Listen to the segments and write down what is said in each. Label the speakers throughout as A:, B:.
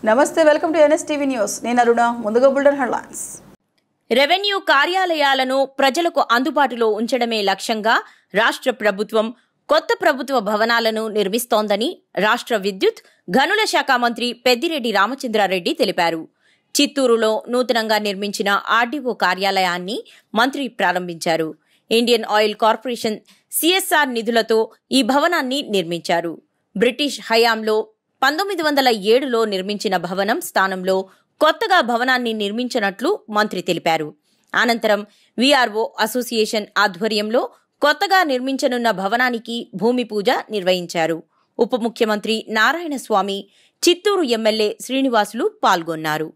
A: నమస్తే welcome to NSTV news నేను అరుణ ముందుగా బుల్డన్ హెడ్లైన్స్
B: రెవెన్యూ కార్యాలయాలను ప్రజలకు అందుబాటులో ఉంచడమే లక్ష్యంగా రాష్ట్ర ప్రభుత్వం కొత్త ప్రభుత్వ భవనాలను నిర్మిస్తోందని రాష్ట్ర విద్యుత్ గనుల శాఖ మంత్రి పెద్దిరెడ్డి రామచంద్రారెడ్డి తెలిపారు చిత్తూరులో నూతనంగా నిర్మించిన ఆర్డీఓ కార్యాలయాన్ని మంత్రి ప్రారంభించారు ఇండియన్ ఆయిల్ కార్పొరేషన్ సిఎస్ఆర్ నిధులతో ఈ భవనాన్ని నిర్మించారు బ్రిటిష్ హయాంలో పంతొమ్మిది వందల ఏడులో నిర్మించిన భవనం స్థానంలో కొత్తగా భవనాన్ని నిర్మించినట్లు మంత్రి తెలిపారు అనంతరం వీఆర్ఓ అసోసియేషన్ ఆధ్వర్యంలో కొత్తగా నిర్మించనున్న భవనానికి భూమి పూజ నిర్వహించారు ఉప ముఖ్యమంత్రి నారాయణస్వామి చిత్తూరు ఎమ్మెల్యే శ్రీనివాసులు పాల్గొన్నారు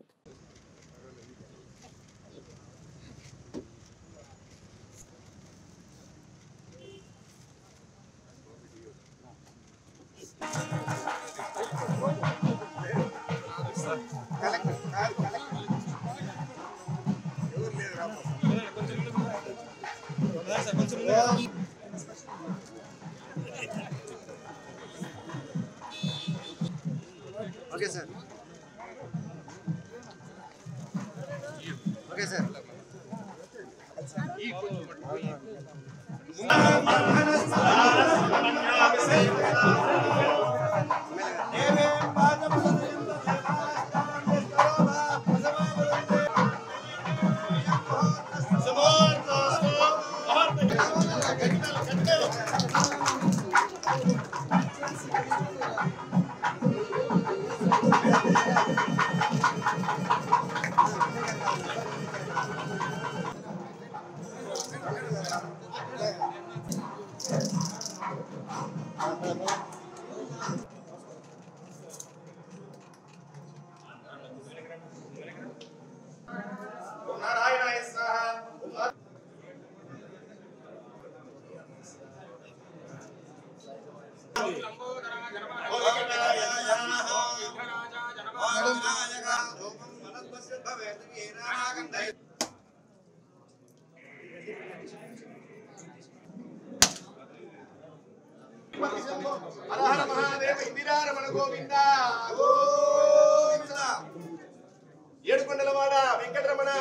C: okay sir okay sir Harahara Mahadeva Indiraramana Govinda Govinda ఏడుకొండలవాడ వెంకటరమణ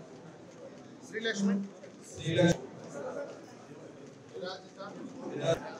C: శ్రీలక్ష్మి